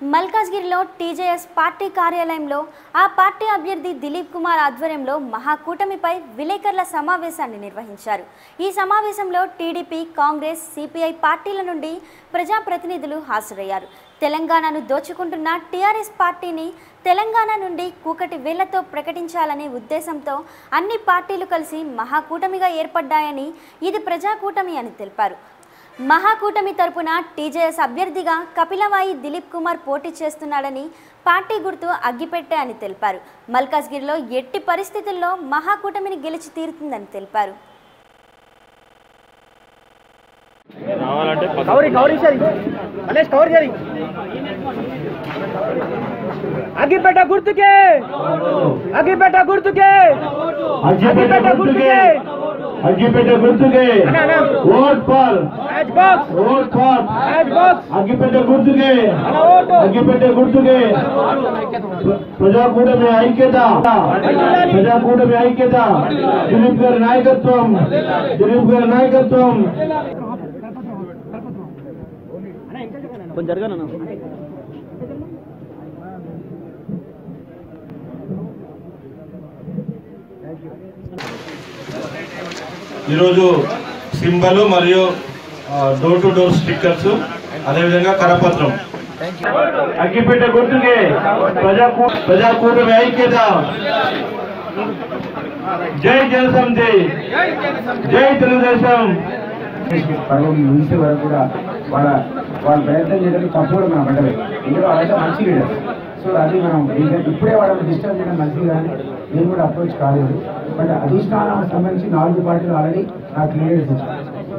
మల్కాజ్గిరిలో TJS party కార్యాలయంలో ఆ పార్టీ అభ్యర్థి దిలీప్ కుమార్ ఆధ్వర్యంలో మహాకూటమిపై విలేకరుల సమావేశాన్ని నిర్వహించారు ఈ సమావేశంలో టీడీపీ కాంగ్రెస్ సిపిఐ పార్టీల నుండి ప్రజాప్రతినిధులు హాజరయ్యారు తెలంగాణను దోచుకుంటున్న టీఆర్ఎస్ పార్టీని తెలంగాణ నుండి కూకటి వేళ్లతో ప్రకటించాలనే ఉద్దేశంతో అన్ని పార్టీలు కలిసి మహాకూటమిగా ఏర్పడ్డాయని ఇది ప్రజాకూటమి అని తెలిపారు మహాకూటమి తరపున టీజేఎస్ అభ్యర్థిగా కపిలవాయి దిలీప్ కుమార్ పోటీ చేస్తున్నాడని పార్టీ గుర్తు అగ్గిపెట్టే అని తెలిపారు మల్కాజ్గిరిలో ఎట్టి పరిస్థితుల్లో మహాకూటమిని గెలిచి తీరుతుందని తెలిపారు రావాలంటే పక్క- కవరి కవరి చేయి మలేష్ కవర్ చేయి అగ్గిపెట్ట గుర్తుకే అగ్గిపెట్ట గుర్తుకే అగ్గిపెట్ట గుర్తుకే అగ్గిపెట్ట గుర్తుకే అన్నా, అన్నా. Vote for match box vote for match box అగ్గిపెట్ట గుర్తుకే అన్న ఓటు అగ్గిపెట్ట గుర్తుకే ప్రజాకూటమి ఐక్యత ప్రజాకూటమి ఐక్యత దిలీప్ గారి నాయకత్వం దిలీప్ గారి నాయకత్వం కొంచెం జరగను ఈరోజు సింబల్ మరియు డోర్ టు డోర్ స్టిక్కర్స్ అదేవిధంగా కరపత్రం అగ్గిపెట్ట గుర్తుకే ప్రజాకూ ప్రజాకూటమి ఐక్యత జై జనసమితి జై తెలుగుదేశం పర్వం ముగిసే వరకు కూడా వాళ్ళ వాళ్ళ ప్రయత్నం చేయడానికి తప్పుడు మనం పడ్డది ఇందులో వాళ్ళైతే మంచి లీడర్ సో అది మనం ఏంటంటే ఇప్పుడే వాళ్ళని డిస్టర్బ్ చేయడం మంచిది కానీ నేను కూడా అప్రోచ్ కాలేదు బట్ అధిష్టానానికి సంబంధించి నాలుగు పార్టీలు ఆల్రెడీ నాకు క్లియరెన్స్ ఇచ్చారు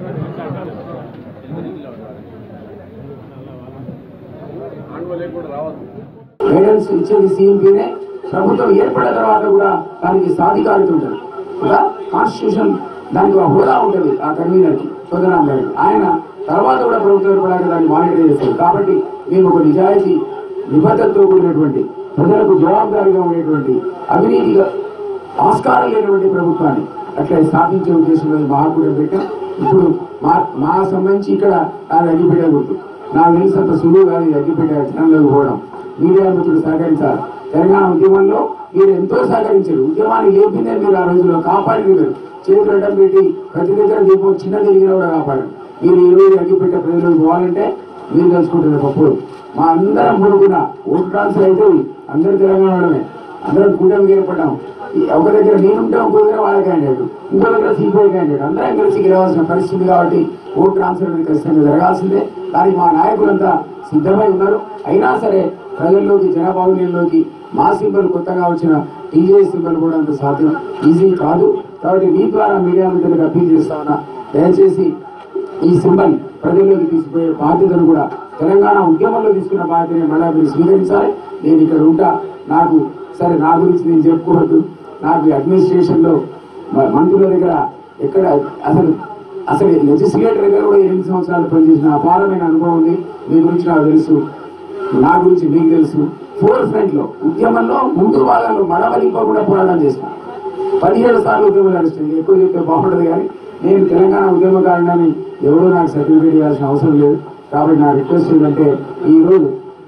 గైడెన్స్ ఇచ్చేది సీఎంపీనే ప్రభుత్వం ఏర్పడిన తర్వాత కూడా దానికి సాధికారిత ఉంటుంది కూడా కాన్స్టిట్యూషన్ దానికి ఒక హోదా ఉంటుంది ఆ కన్వీనర్కి సోదరాం గారికి ఆయన తర్వాత కూడా ప్రభుత్వం ఏర్పడాక దాన్ని మానిటర్ చేస్తారు కాబట్టి మేము ఒక నిజాయితీ నిబద్ధతతో కూడినటువంటి ప్రజలకు జవాబుదారీగా ఉండేటువంటి అవినీతిగా ఆస్కారం లేనటువంటి ప్రభుత్వాన్ని అట్లా స్థాపించే ఉద్దేశంలో ఈ మహాకూటమి పెట్టాం ఇప్పుడు మా మా సంబంధించి ఇక్కడ అది అగ్గిపెట్టే గుర్తు నాకు తెలిసినంత సులువు కాదు ఈ అగ్గిపెట్టే జనంలోకి పోవడం మీడియా మిత్రులు సహకరించాలి తెలంగాణ ఉద్యమంలో మీరు ఎంతో సహకరించారు ఉద్యమాన్ని లేపిందే మీరు ఆ రోజుల్లో కాపాడి మీరు చేతులు అడ్డం పెట్టి ప్రతి దగ్గర దీపం చిన్న తిరిగినా కూడా కాపాడారు మీరు ఈ రోజు అగ్గిపెట్టే ప్రజలకు పోవాలంటే మీరు తెలుసుకుంటున్న తప్పుడు మా అందరం కొనుక్కున్న ఓటు ట్రాన్స్ఫర్ అయితే అందరు తెలంగాణ వాళ్ళమే అందరం కూటమి ఏర్పడ్డాం ఈ ఒక దగ్గర నేనుంటే ఇంకో దగ్గర వాళ్ళ క్యాండిడేట్ ఇంకో దగ్గర సిపిఐ క్యాండిడేట్ అందరం కలిసి గెలవాల్సిన పరిస్థితి కాబట్టి ఓట్ ట్రాన్స్ఫర్ అనేది ఖచ్చితంగా జరగాల్సిందే దానికి మా నాయకులంతా సిద్ధమై ఉన్నారు అయినా సరే ప్రజల్లోకి జనబాహుల్యంలోకి మా సింబల్ కొత్తగా వచ్చిన టీజే సింబల్ కూడా అంత సాధ్యం ఈజీ కాదు కాబట్టి మీ ద్వారా మీడియా మిత్రులకు అప్పీల్ చేస్తా ఉన్నా దయచేసి ఈ సింబల్ ప్రజల్లోకి తీసుకుపోయే బాధ్యతను కూడా తెలంగాణ ఉద్యమంలో తీసుకున్న బాధ్యతని మళ్ళా మీరు స్వీకరించాలి నేను ఇక్కడ ఉంటా నాకు సరే నా గురించి నేను చెప్పుకోవద్దు నాకు అడ్మినిస్ట్రేషన్ లో మ- మంత్రుల దగ్గర ఎక్కడ అసలు అసలు లెజిస్లేటర్ దగ్గర కూడా ఎనిమిది సంవత్సరాలు పనిచేసిన అపారమైన అనుభవం ఉంది మీ గురించి నాకు తెలుసు నా గురించి మీకు తెలుసు ఫోర్ ఫ్రంట్ లో ఉద్యమంలో ముందు భాగంలో మడవలింప కూడా పోరాటం చేసిన పదిహేడు సార్లు ఉద్యమం నడుస్తుంది ఎక్కువ చెప్తే బాగుండదు కానీ నేను తెలంగాణ ఉద్యమకారుడని ఎవరూ నాకు సర్టిఫికేట్ ఇవ్వాల్సిన అవసరం లేదు కాబట్టి నా రిక్వెస్ట్ ఏంటంటే ఈ రోజు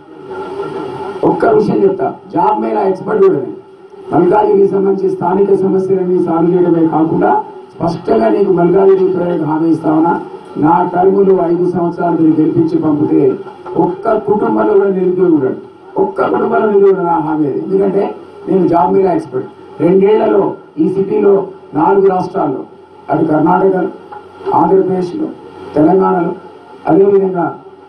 ఒక్క విషయం చెప్తా జాబ్ మేళ ఎక్స్పర్ట్ కూడా నేను. మల్కాజిగిరికి సంబంధించి స్థానిక సమస్యలన్నీ సాల్వ్ చేయడమే కాకుండా స్పష్టంగా నీకు మల్కాజిగిరి ప్రజలకు హామీ ఇస్తామన్నా నా టర్ములు ఐదు సంవత్సరాలు మీరు గెలిపించి పంపితే ఒక్క కుటుంబంలో కూడా నిరుద్యోగి ఉన్నాడు ఒక్క కుటుంబంలో నిరుద్యోగి నా హామీ అది ఎందుకంటే నేను జాబ్ మేళ ఎక్స్పర్ట్ రెండేళ్లలో ఈ సిటీలో నాలుగు రాష్ట్రాల్లో అటు కర్ణాటక ఆంధ్రప్రదేశ్లో తెలంగాణలో అదేవిధంగా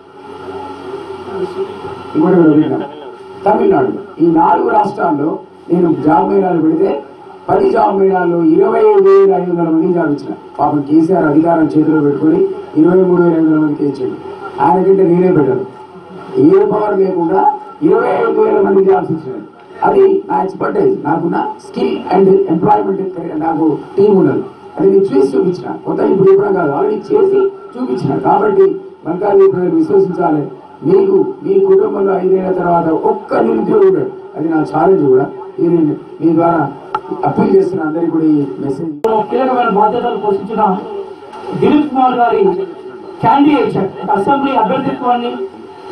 ఇంకోటి కూడా విన్నాను. తమిళనాడు ఈ నాలుగు రాష్ట్రాల్లో నేను జాబ్ మేళాలు పెడితే పది జాబ్ మేళాల్లో ఇరవై ఐదు వేల ఐదు వందల మంది జాబ్ ఇచ్చిన పాపం కేసీఆర్ అధికారం చేతిలో పెట్టుకొని ఇరవై మూడు వేల ఐదు వందల మందికి ఇచ్చాడు ఆయనకంటే నేనే పెట్టాను ఏ పవర్ లేకుండా ఇరవై ఐదు వేల మంది జాబ్స్ ఇచ్చినాడు అది నా ఎక్స్పర్టైజ్ నాకున్న స్కిల్ అండ్ ఎంప్లాయ్మెంట్ నాకు టీం ఉన్నది అది నేను చూసి చూపించిన కొత్త ఇప్పుడు ఇవ్వడం కాదు ఆల్రెడీ చేసి చూపించిన కాబట్టి మల్కాజీ ప్రజలు విశ్వసించాలి మీకు మీ కుటుంబంలో ఐదేళ్ల తర్వాత ఒక్క నిరుద్యోగి ఉన్నాడు అది నా ఛాలెంజ్ కూడా ఇది నేను మీ ద్వారా అప్పీల్ చేస్తున్న అందరికీ కూడా ఈ మెసేజ్ కీలకమైన బాధ్యతలు పోషించిన దిలీప్ కుమార్ గారి క్యాండిడేట్ అసెంబ్లీ అభ్యర్థిత్వాన్ని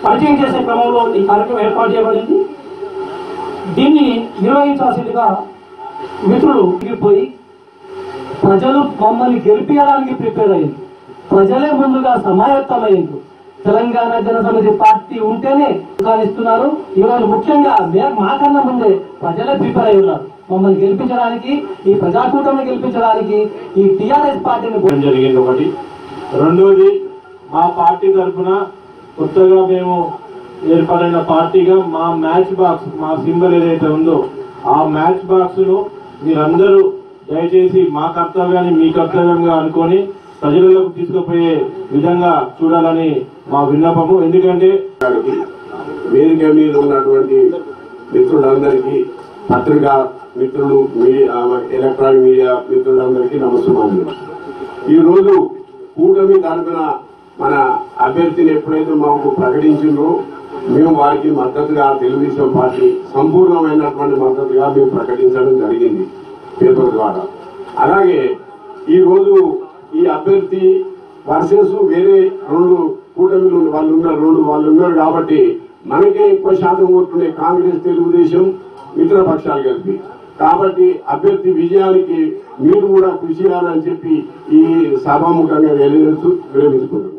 పరిచయం చేసే క్రమంలో ఈ కార్యక్రమం ఏర్పాటు చేయబడింది దీన్ని నిర్వహించాల్సిందిగా మిత్రులు పోయి ప్రజలు మమ్మల్ని గెలిపించడానికి ప్రిపేర్ అయ్యింది ప్రజలే ముందుగా సమాయత్తమైంది తెలంగాణ జనసమితి పార్టీ ఉంటేనే కానిస్తున్నారు ఈరోజు ముఖ్యంగా మే- మాకన్నా ముందే ప్రజలే ప్రిపేర్ అయి ఉన్నారు మమ్మల్ని గెలిపించడానికి ఈ ప్రజాకూటమిని గెలిపించడానికి ఈ టిఆర్ఎస్ పార్టీని చేయడం జరిగింది ఒకటి రెండోది మా పార్టీ తరఫున కొత్తగా మేము ఏర్పడిన పార్టీగా మా మ్యాచ్ బాక్స్ మా సింబల్ ఏదైతే ఉందో ఆ మ్యాచ్ బాక్స్ ను మీరందరూ దయచేసి మా కర్తవ్యాన్ని మీ కర్తవ్యంగా అనుకొని ప్రజలకు తీసుకుపోయే విధంగా చూడాలని మా విన్నపము ఎందుకంటే గారికి వేదిక మీద ఉన్నటువంటి మిత్రులందరికీ పత్రికా మిత్రులు మీడియా ఎలక్ట్రానిక్ మీడియా మిత్రులందరికీ నమస్కారం ఈ రోజు కూటమి తరఫున మన అభ్యర్థిని ఎప్పుడైతే మాకు ప్రకటించిందో మేము వారికి మద్దతుగా తెలుగుదేశం పార్టీ సంపూర్ణమైనటువంటి మద్దతుగా మేము ప్రకటించడం జరిగింది పేపర్ ద్వారా అలాగే ఈ రోజు ఈ అభ్యర్థి వర్సెస్ వేరే రెండు కూటమిలు వాళ్ళు ఉన్నారు రెండు వాళ్ళు ఉన్నారు కాబట్టి మనకే ఎక్కువ శాతం ఓట్లున్నాయి కాంగ్రెస్ తెలుగుదేశం మిత్ర పక్షాలు కలిపి కాబట్టి అభ్యర్థి విజయానికి మీరు కూడా కృషి చేయాలని చెప్పి ఈ సభాముఖంగా తెలియజేస్తూ విరమించుకున్నాం